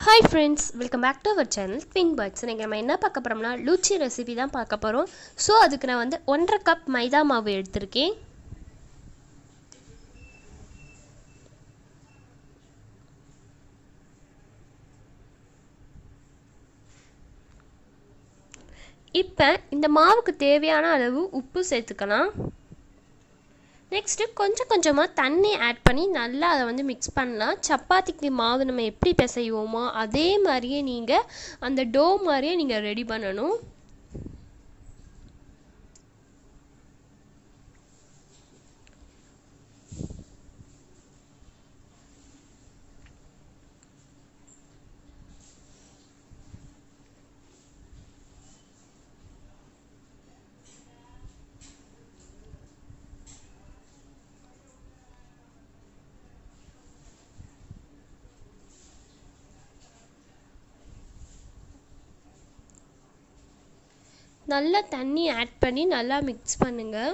hi friends welcome back to our channel twin birds இன்றைக்கி நம்ம என்ன பார்க்க போகிறோம்னா லூச்சி ரெசிபி தான் பார்க்க போகிறோம் ஸோ அதுக்கு நான் வந்து ஒன்றரை கப் மைதா மாவு எடுத்திருக்கேன் இப்போ இந்த மாவுக்கு தேவையான அளவு உப்பு சேர்த்துக்கலாம் நெக்ஸ்ட்டு கொஞ்சம் கொஞ்சமாக தண்ணி ஆட் பண்ணி நல்லா அதை வந்து மிக்ஸ் பண்ணலாம் சப்பாத்திக்கு மாவு நம்ம எப்படி பிசைவோமோ அதே மாதிரியே நீங்கள் அந்த டோ மாதிரியே நீங்கள் ரெடி பண்ணணும் நல்லா தண்ணி ஆட் பண்ணி நல்லா மிக்ஸ் பண்ணுங்கள்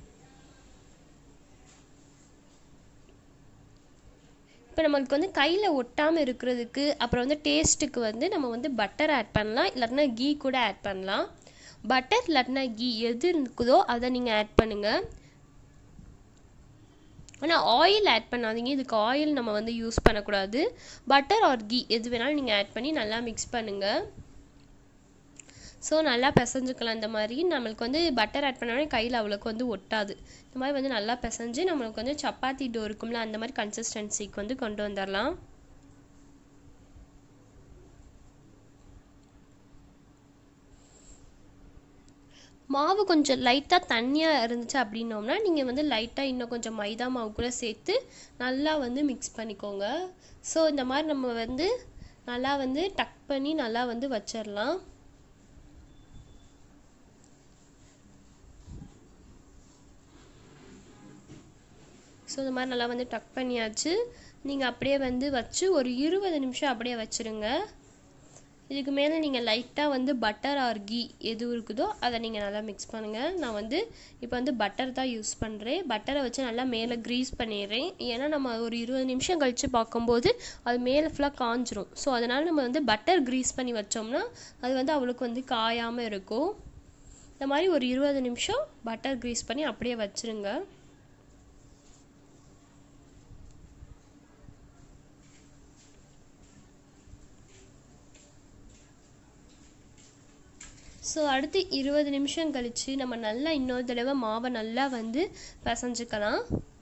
இப்போ நம்மளுக்கு வந்து கையில் ஒட்டாமல் இருக்கிறதுக்கு அப்புறம் வந்து டேஸ்ட்டுக்கு வந்து நம்ம வந்து பட்டர் ஆட் பண்ணலாம் இல்லாட்டினா கீ கூட ஆட் பண்ணலாம் பட்டர் இல்லாட்டினா கீ எது இருக்குதோ அதை நீங்கள் ஆட் பண்ணுங்கள் ஆனால் ஆயில் ஆட் பண்ணாதீங்க இதுக்கு ஆயில் நம்ம வந்து யூஸ் பண்ணக்கூடாது பட்டர் ஆர் கீ எது வேணாலும் நீங்கள் ஆட் பண்ணி நல்லா மிக்ஸ் பண்ணுங்கள் ஸோ நல்லா பிசைஞ்சுக்கலாம் இந்த மாதிரி நம்மளுக்கு வந்து பட்டர் ஆட் பண்ணோடனே கையில் அவ்வளோக்கு வந்து ஒட்டாது இந்த மாதிரி வந்து நல்லா பிசைஞ்சு நம்மளுக்கு வந்து சப்பாத்தி டோ இருக்கும்ல அந்த மாதிரி கன்சிஸ்டன்சிக்கு வந்து கொண்டு வந்துடலாம் மாவு கொஞ்சம் லைட்டாக தண்ணியாக இருந்துச்சு அப்படின்னோம்னா நீங்கள் வந்து லைட்டாக இன்னும் கொஞ்சம் மைதா மாவு கூட சேர்த்து நல்லா வந்து மிக்ஸ் பண்ணிக்கோங்க ஸோ இந்த மாதிரி நம்ம வந்து நல்லா வந்து டக் பண்ணி நல்லா வந்து வச்சிடலாம் ஸோ இந்த மாதிரி நல்லா வந்து டக் பண்ணியாச்சு நீங்கள் அப்படியே வந்து வச்சு ஒரு இருபது நிமிஷம் அப்படியே வச்சுருங்க இதுக்கு மேலே நீங்கள் லைட்டாக வந்து பட்டர் ஆர் கீ எது இருக்குதோ அதை நீங்கள் நல்லா மிக்ஸ் பண்ணுங்கள் நான் வந்து இப்போ வந்து பட்டர் தான் யூஸ் பண்ணுறேன் பட்டரை வச்சு நல்லா மேலே க்ரீஸ் பண்ணிடுறேன் ஏன்னா நம்ம ஒரு இருபது நிமிஷம் கழித்து பார்க்கும்போது அது மேலே ஃபுல்லாக காஞ்சிரும் ஸோ அதனால் நம்ம வந்து பட்டர் க்ரீஸ் பண்ணி வச்சோம்னா அது வந்து அவளுக்கு வந்து காயாமல் இருக்கும் இந்த மாதிரி ஒரு இருபது நிமிஷம் பட்டர் க்ரீஸ் பண்ணி அப்படியே வச்சுருங்க ஸோ அடுத்து இருபது நிமிஷம் கழித்து நம்ம நல்லா இன்னொரு தடவை மாவை நல்லா வந்து பிசைஞ்சுக்கலாம்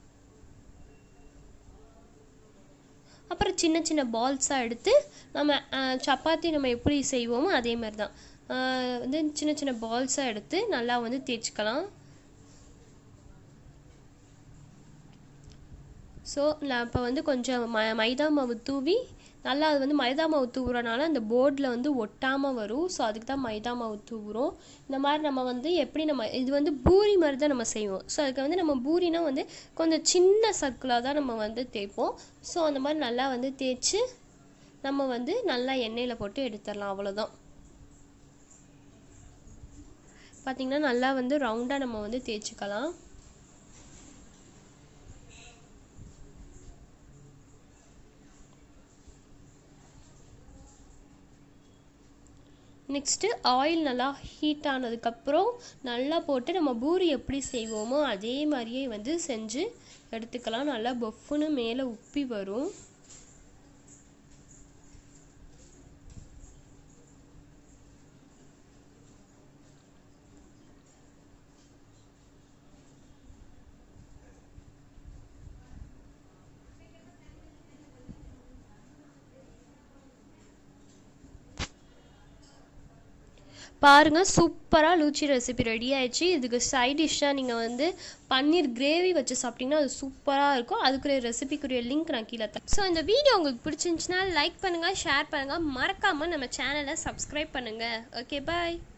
அப்புறம் சின்ன சின்ன பால்ஸாக எடுத்து நம்ம சப்பாத்தி நம்ம எப்படி செய்வோமோ அதே மாதிரி தான் வந்து சின்ன சின்ன பால்ஸாக எடுத்து நல்லா வந்து தேய்ச்சிக்கலாம் ஸோ நான் இப்போ வந்து கொஞ்சம் ம மைதா மாவு தூவி நல்லா அது வந்து மைதா மாவு தூவுறனால அந்த போர்டில் வந்து ஒட்டாமல் வரும் ஸோ அதுக்கு தான் மைதா மாவு தூவுறோம் இந்த மாதிரி நம்ம வந்து எப்படி நம்ம இது வந்து பூரி மாதிரி தான் நம்ம செய்வோம் ஸோ அதுக்கு வந்து நம்ம பூரினா வந்து கொஞ்சம் சின்ன சர்க்கிளாக தான் நம்ம வந்து தேய்ப்போம் ஸோ அந்த மாதிரி நல்லா வந்து தேய்ச்சி நம்ம வந்து நல்லா எண்ணெயில் போட்டு எடுத்துடலாம் அவ்வளோதான் பார்த்திங்கன்னா நல்லா வந்து ரவுண்டாக நம்ம வந்து தேய்ச்சிக்கலாம் நெக்ஸ்ட்டு ஆயில் நல்லா ஹீட் ஆனதுக்கப்புறம் நல்லா போட்டு நம்ம பூரி எப்படி செய்வோமோ அதே மாதிரியே வந்து செஞ்சு எடுத்துக்கலாம் நல்லா பொஃப்னு மேலே உப்பி வரும் பாருங்கள் சூப்பராக லூச்சி ரெசிபி ரெடி ஆயிடுச்சு இதுக்கு சைட் டிஷ்ஷாக நீங்கள் வந்து பன்னீர் கிரேவி வச்சு சாப்பிட்டிங்கன்னா அது சூப்பராக இருக்கும் அதுக்குரிய ரெசிபிக்குரிய லிங்க் நான் கீழே தரேன் ஸோ இந்த வீடியோ உங்களுக்கு பிடிச்சிருந்துச்சுன்னா லைக் பண்ணுங்கள் ஷேர் பண்ணுங்கள் மறக்காமல் நம்ம சேனலை சப்ஸ்கிரைப் பண்ணுங்கள் ஓகே பாய்